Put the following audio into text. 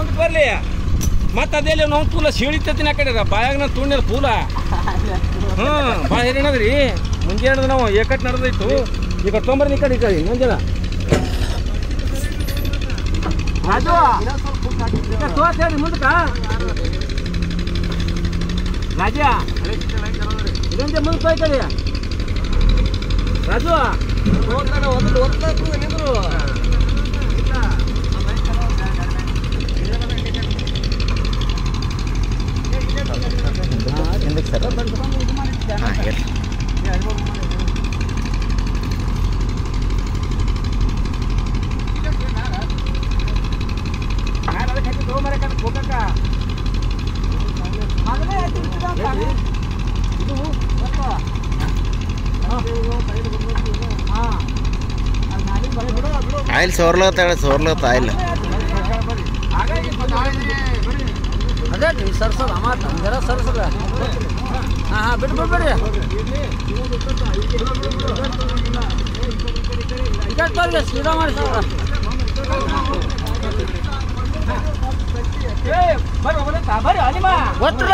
ಮುಂದಕ್ಕೆ ಬರ್ಲಿ ಮತ್ತೆ ಅದೇ ನಾವು ಪೂಲ ಸೀಳಿತತಿನ ಕಡೆ ಬಾಯಾಗ ನಾನು ತುಂಡಿದ ಪೂಲ ಹ್ಞೂ ಭಾಳ ಏನೇನದ್ರಿ ಮುಂಜಾನೆ ನಾವು ಏಕಟ್ ನಡೆದೈತು ಈಗ ತೊಂಬರ್ನಿ ಈ ಕಡೆ ಈ ಕಡೆ ಮುಂಜಾನೆ ರಾಜು ಈಗ ತೋರ್ಸ್ ಹೇಳಿ ಮುಂದಕ್ಕ ರಾಜ ಇದೊಂದೇ ಮುಂದಕ್ಕೆ ಹೋಯ್ತದೆ ರಾಜು ನಿಂದ್ರು ಹಿಂದಕ್ಕೆ ಸರ್ ಹಾಂ ಹೇಳಿ ಆಯಿಲ್ ಸೋರ್ಲತ್ತಾಳ ಸೋರ್ಲತ್ತ ಆಯಿಲ್ ಅದೇ ರೀ ಸರ್ಸದ ಮಾತ ಜರ ಸರ್ಸದ ಹಾಂ ಹಾಂ ಬಿಟ್ಟು ಬಿಡ್ಬೇಡಿ ಟಿಕೆಟ್ ಬರ್ಲಿ ಸೀದಾ ಮಾಡಿ ಬರ್ರಿ ಬರ್ರಿ ಅಲ್ಲಿಮ